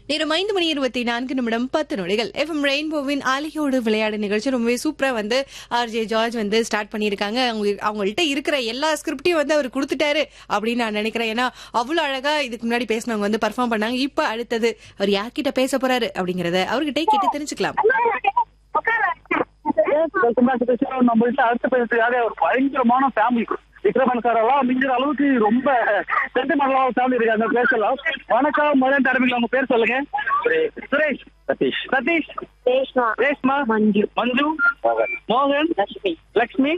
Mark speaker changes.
Speaker 1: நேரம் ஐந்து மணி இருபத்தி நான்கு நிமிடம் பத்து நொடிகள் எஃப்எம் ரெயின்போவின் ஆலியோடு விளையாடு நிகழ்ச்சி ரொம்பவே சூப்பரா வந்து ஆர்ஜே ஜார்ஜ் வந்து ஸ்டார்ட் பண்ணியிருக்காங்க அவங்க அவங்கள்ட்ட இருக்கிற எல்லா ஸ்கிரிப்டையும் வந்து அவர் கொடுத்துட்டாரு அப்படின்னு நான் நினைக்கிறேன் ஏன்னா அவ்வளவு அழகா இதுக்கு முன்னாடி பேசினவங்க வந்து பர்ஃபார்ம் பண்ணாங்க இப்ப அடுத்தது அவர் யார்கிட்ட பேச போறாரு அப்படிங்கறத அவர்கிட்ட கேட்டு தெரிஞ்சுக்கலாம்
Speaker 2: நம்மள்ட்ட அடுத்த பேசுறதுக்காக ஒரு பயங்கரமான ஃபேமிலி விக்ரமன் சார் எல்லாம் மிஞ்சிற அளவுக்கு ரொம்ப சென்டிமெண்டலா ஃபேமிலி இருக்காங்க பேசலாம் வணக்கம் மதன் தரமில் உங்க பேர் சொல்லுங்க சுரேஷ் சதீஷ் சதீஷ்
Speaker 3: ரேஷ்மா
Speaker 2: ரேஷ்மா
Speaker 3: மஞ்சு
Speaker 2: மஞ்சு மோகன் லட்சுமி லட்சுமி